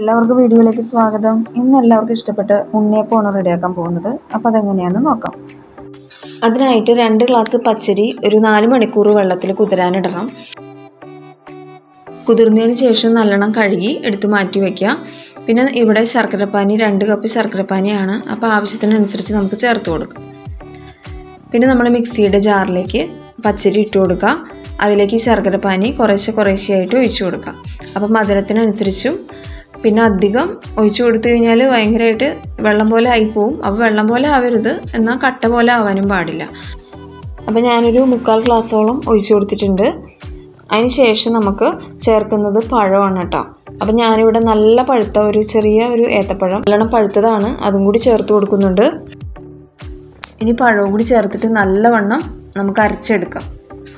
എല്ലാവർക്കും വീഡിയോയിലേക്ക് സ്വാഗതം ഇന്ന് എല്ലാവർക്കും ഇഷ്ടപ്പെട്ട ഉണ്ണിയപ്പമാണ് റെഡിയാക്കാൻ പോകുന്നത് അപ്പോൾ അതെങ്ങനെയാണെന്ന് നോക്കാം അതിനായിട്ട് രണ്ട് ഗ്ലാസ് പച്ചരി ഒരു നാല് മണിക്കൂർ വെള്ളത്തിൽ കുതിരാനിടണം കുതിർന്നതിന് ശേഷം നല്ലോണം കഴുകി എടുത്ത് മാറ്റി വയ്ക്കുക പിന്നെ ഇവിടെ ശർക്കരപ്പാനി രണ്ട് കപ്പ് ശർക്കരപ്പാനിയാണ് അപ്പോൾ ആവശ്യത്തിനനുസരിച്ച് നമുക്ക് ചേർത്ത് കൊടുക്കാം പിന്നെ നമ്മൾ മിക്സിയുടെ ജാറിലേക്ക് പച്ചരി ഇട്ട് കൊടുക്കുക അതിലേക്ക് ശർക്കരപ്പാനി കുറേശ്ശെ കുറേശ്ശെയായിട്ട് ഒഴിച്ചു കൊടുക്കുക അപ്പം മധുരത്തിനനുസരിച്ചും പിന്നെ അധികം ഒഴിച്ചു കൊടുത്തു കഴിഞ്ഞാൽ ഭയങ്കരമായിട്ട് വെള്ളം പോലെ ആയിപ്പോവും അപ്പോൾ വെള്ളം പോലെ ആവരുത് എന്നാൽ കട്ട പോലെ ആവാനും പാടില്ല അപ്പോൾ ഞാനൊരു മുക്കാൽ ഗ്ലാസ്സോളം ഒഴിച്ചു കൊടുത്തിട്ടുണ്ട് അതിന് ശേഷം നമുക്ക് ചേർക്കുന്നത് പഴമാണ് കേട്ടോ അപ്പം ഞാനിവിടെ നല്ല പഴുത്ത ഒരു ചെറിയ ഒരു ഏത്തപ്പഴം നല്ലോണം പഴുത്തതാണ് അതും കൂടി ചേർത്ത് കൊടുക്കുന്നുണ്ട് ഇനി പഴവും കൂടി ചേർത്തിട്ട് നല്ലവണ്ണം നമുക്ക് അരച്ചെടുക്കാം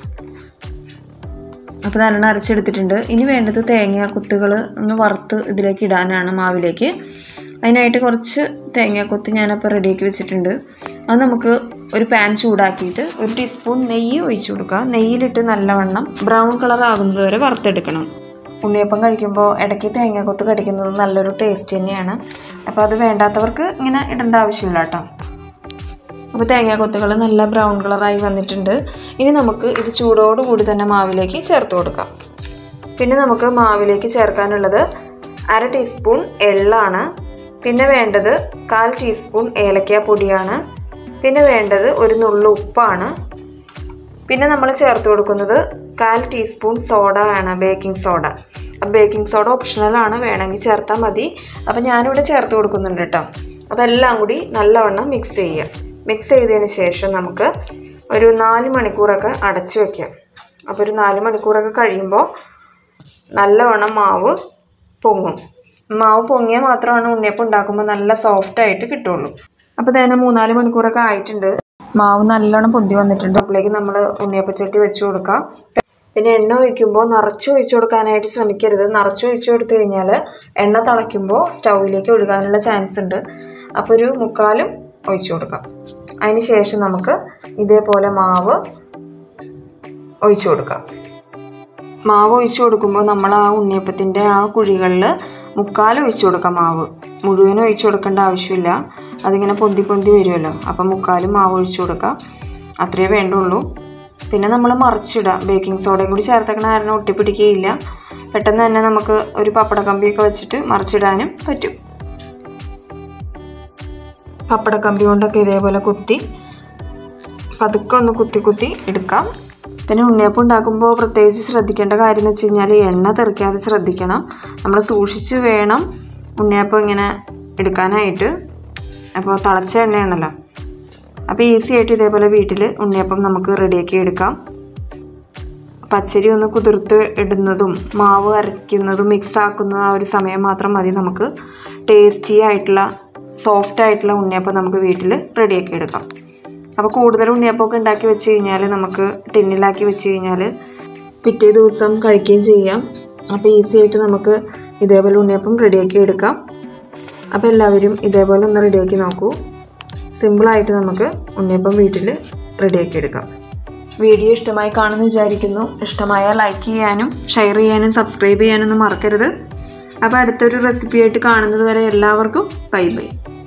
അപ്പോൾ നല്ലോണം അരച്ചെടുത്തിട്ടുണ്ട് ഇനി വേണ്ടത് തേങ്ങ കുത്തുകൾ ഒന്ന് വറുത്ത് ഇതിലേക്ക് ഇടാനാണ് മാവിലേക്ക് അതിനായിട്ട് കുറച്ച് തേങ്ങാക്കൊത്ത് ഞാനപ്പോൾ റെഡിയാക്കി വെച്ചിട്ടുണ്ട് അത് നമുക്ക് ഒരു പാൻ ചൂടാക്കിയിട്ട് ഒരു ടീസ്പൂൺ നെയ്യ് ഒഴിച്ചു കൊടുക്കുക നെയ്യിലിട്ട് നല്ലവണ്ണം ബ്രൗൺ കളർ ആകുന്നത് വരെ വറുത്തെടുക്കണം ഉണ്ണിയപ്പം കഴിക്കുമ്പോൾ ഇടയ്ക്ക് തേങ്ങാക്കൊത്ത് കടിക്കുന്നത് നല്ലൊരു ടേസ്റ്റ് തന്നെയാണ് അപ്പോൾ അത് വേണ്ടാത്തവർക്ക് ഇങ്ങനെ ഇടേണ്ട ആവശ്യമില്ല കേട്ടോ അപ്പോൾ തേങ്ങാക്കൊത്തുകൾ നല്ല ബ്രൗൺ കളറായി വന്നിട്ടുണ്ട് ഇനി നമുക്ക് ഇത് ചൂടോടുകൂടി തന്നെ മാവിലേക്ക് ചേർത്ത് കൊടുക്കാം പിന്നെ നമുക്ക് മാവിലേക്ക് ചേർക്കാനുള്ളത് അര ടീസ്പൂൺ എള്ളാണ് പിന്നെ വേണ്ടത് കാൽ ടീസ്പൂൺ ഏലക്ക പൊടിയാണ് പിന്നെ വേണ്ടത് ഒരു നുള്ളു ഉപ്പാണ് പിന്നെ നമ്മൾ ചേർത്ത് കൊടുക്കുന്നത് കാൽ ടീസ്പൂൺ സോഡ വേണം ബേക്കിംഗ് സോഡ അപ്പോൾ ബേക്കിംഗ് സോഡ ഓപ്ഷണലാണ് വേണമെങ്കിൽ ചേർത്താൽ മതി അപ്പോൾ ഞാനിവിടെ ചേർത്ത് കൊടുക്കുന്നുണ്ട് കേട്ടോ അപ്പോൾ എല്ലാം കൂടി നല്ലവണ്ണം മിക്സ് ചെയ്യുക മിക്സ് ചെയ്തതിന് ശേഷം നമുക്ക് ഒരു നാല് മണിക്കൂറൊക്കെ അടച്ചു വയ്ക്കാം അപ്പോൾ ഒരു നാല് മണിക്കൂറൊക്കെ കഴിയുമ്പോൾ നല്ലവണ്ണം മാവ് പൊങ്ങും മാവ് പൊങ്ങിയാൽ മാത്രമാണ് ഉണ്ണിയപ്പം ഉണ്ടാക്കുമ്പോൾ നല്ല സോഫ്റ്റ് ആയിട്ട് കിട്ടുള്ളൂ അപ്പോൾ തന്നെ മൂന്നാല് മണിക്കൂറൊക്കെ ആയിട്ടുണ്ട് മാവ് നല്ലോണം പൊന്തി വന്നിട്ടുണ്ട് അപ്പോഴേക്ക് നമ്മൾ ഉണ്ണിയപ്പച്ചട്ടി വെച്ച് കൊടുക്കാം പിന്നെ എണ്ണ ഒഴിക്കുമ്പോൾ നിറച്ച് ഒഴിച്ചു കൊടുക്കാനായിട്ട് ശ്രമിക്കരുത് നിറച്ച് ഒഴിച്ചു കൊടുത്തു കഴിഞ്ഞാൽ എണ്ണ തിളയ്ക്കുമ്പോൾ സ്റ്റൗവിലേക്ക് ഒഴുകാനുള്ള ചാൻസ് ഉണ്ട് അപ്പോൾ ഒരു മുക്കാലും ഒഴിച്ചു കൊടുക്കാം അതിന് ശേഷം നമുക്ക് ഇതേപോലെ മാവ് ഒഴിച്ചു കൊടുക്കാം മാവ് ഒഴിച്ചു കൊടുക്കുമ്പോൾ നമ്മൾ ആ ഉണ്ണിയപ്പത്തിൻ്റെ ആ കുഴികളിൽ മുക്കാൽ ഒഴിച്ചു കൊടുക്കാം മാവ് മുഴുവനും ഒഴിച്ചു കൊടുക്കേണ്ട ആവശ്യമില്ല അതിങ്ങനെ പൊന്തി പൊന്തി വരുമല്ലോ അപ്പം മുക്കാലും മാവ് ഒഴിച്ചു കൊടുക്കാം അത്രയേ വേണ്ടുള്ളൂ പിന്നെ നമ്മൾ മറിച്ചിടാം ബേക്കിംഗ് സോഡയും കൂടി ചേർത്തേക്കണ കാരണം ഒട്ടിപ്പിടിക്കുകയില്ല പെട്ടെന്ന് തന്നെ നമുക്ക് ഒരു പപ്പട കമ്പിയൊക്കെ വെച്ചിട്ട് മറിച്ചിടാനും പറ്റും പപ്പട കമ്പി കൊണ്ടൊക്കെ ഇതേപോലെ കുത്തി പതുക്കെ ഒന്ന് കുത്തി കുത്തി എടുക്കാം പിന്നെ ഉണ്ണിയപ്പം ഉണ്ടാക്കുമ്പോൾ പ്രത്യേകിച്ച് ശ്രദ്ധിക്കേണ്ട കാര്യം എന്ന് വെച്ച് കഴിഞ്ഞാൽ എണ്ണ തെറിക്കാതെ ശ്രദ്ധിക്കണം നമ്മൾ സൂക്ഷിച്ച് വേണം ഉണ്ണിയപ്പം ഇങ്ങനെ എടുക്കാനായിട്ട് അപ്പോൾ തിളച്ച എണ്ണയാണല്ലോ അപ്പോൾ ഈസി ആയിട്ട് ഇതേപോലെ വീട്ടിൽ ഉണ്ണിയപ്പം നമുക്ക് റെഡിയാക്കി എടുക്കാം പച്ചരി ഒന്ന് കുതിർത്ത് ഇടുന്നതും മാവ് അരയ്ക്കുന്നതും മിക്സ് ആക്കുന്ന ആ ഒരു സമയം മാത്രം മതി നമുക്ക് ടേസ്റ്റി ആയിട്ടുള്ള സോഫ്റ്റ് ആയിട്ടുള്ള ഉണ്ണിയപ്പം നമുക്ക് വീട്ടിൽ റെഡിയാക്കി എടുക്കാം അപ്പോൾ കൂടുതൽ ഉണ്ണിയപ്പമൊക്കെ ഉണ്ടാക്കി വെച്ച് കഴിഞ്ഞാൽ നമുക്ക് ടിന്നിലാക്കി വെച്ച് കഴിഞ്ഞാൽ പിറ്റേ ദിവസം കഴിക്കുകയും ചെയ്യാം അപ്പോൾ ഈസി ആയിട്ട് നമുക്ക് ഇതേപോലെ ഉണ്ണിയപ്പം റെഡിയാക്കി എടുക്കാം അപ്പോൾ എല്ലാവരും ഇതേപോലെ ഒന്ന് റെഡിയാക്കി നോക്കൂ സിമ്പിളായിട്ട് നമുക്ക് ഉണ്ണിയപ്പം വീട്ടിൽ റെഡിയാക്കി എടുക്കാം വീഡിയോ ഇഷ്ടമായി കാണുമെന്ന് വിചാരിക്കുന്നു ഇഷ്ടമായാൽ ലൈക്ക് ചെയ്യാനും ഷെയർ ചെയ്യാനും സബ്സ്ക്രൈബ് ചെയ്യാനൊന്നും മറക്കരുത് അപ്പോൾ അടുത്തൊരു റെസിപ്പി ആയിട്ട് കാണുന്നത് വരെ എല്ലാവർക്കും ബൈ ബൈ